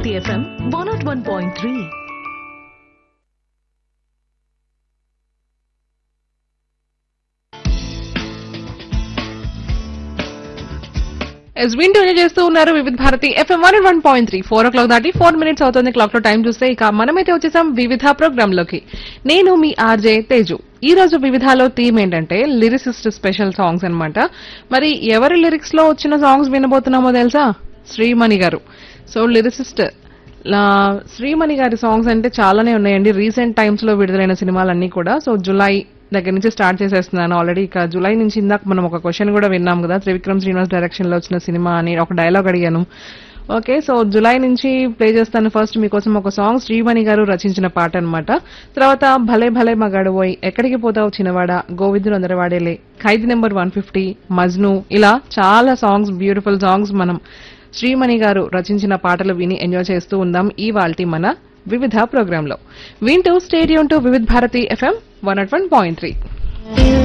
Bharati FM one nought one point three S వింటూ enjoy చేస్తూ ఉన్నారు Vividh Bharati FM one one point three four o'clock దాటి four minutes అవుతుంది clock లో time చూస్తే ఇక మనమైతే వచ్చేసాం వివిధ ప్రోగ్రామ్ లోకి నేను మీ ఆర్జే తేజు ఈ రోజు వివిధాలో థీమ్ ఏంటంటే లిరిసిస్ట్ స్పెషల్ సాంగ్స్ అన్నమాట మరి ఎవరి లిరిక్స్ లో వచ్చిన సాంగ్స్ వినబోతున్నామో తెలుసా శ్రీమణి గారు సో లిరిసిస్ట్ లా- శ్రీమణి గారి సాంగ్స్ అంటే చాలానే ఉన్నాయండి రీసెంట్ టైమ్స్ లో విడుదలైన సినిమాలన్నీ కూడా సో జులై దగ్గర నుంచి స్టార్ట్ చేసేస్తున్నాను ఆల్రెడీ ఇక జులై నుంచి ఇందాక మనం ఒక క్వశ్చన్ కూడా విన్నాం కదా త్రివిక్రమ్ శ్రీనివాస్ డైరెక్షన్ లో వచ్చిన సినిమా అని ఒక డైలాగ్ అడిగాను ఓకే సో జులై నుంచి ప్లే చేస్తాను ఫస్ట్ మీకోసం ఒక సాంగ్ శ్రీమణి గారు రచించిన పాట అన్నమాట తర్వాత భలే భలే మగాడు పోయి ఎక్కడికి పోతావు చిన్నవాడ గోవిందుడు అందరవాడేలే Khaidi number one fifty Majnu ఇలా చాలా సాంగ్స్ బ్యూటిఫుల్ సాంగ్స్ మనం శ్రీమణి గారు రచించిన పాటలు విని ఎంజాయ్ చేస్తూ ఉందాం ఈ వాల్టి మన వివిధ ప్రోగ్రామ్ లో వింటూ stay tuned to Vividh Bharati FM one nought one point three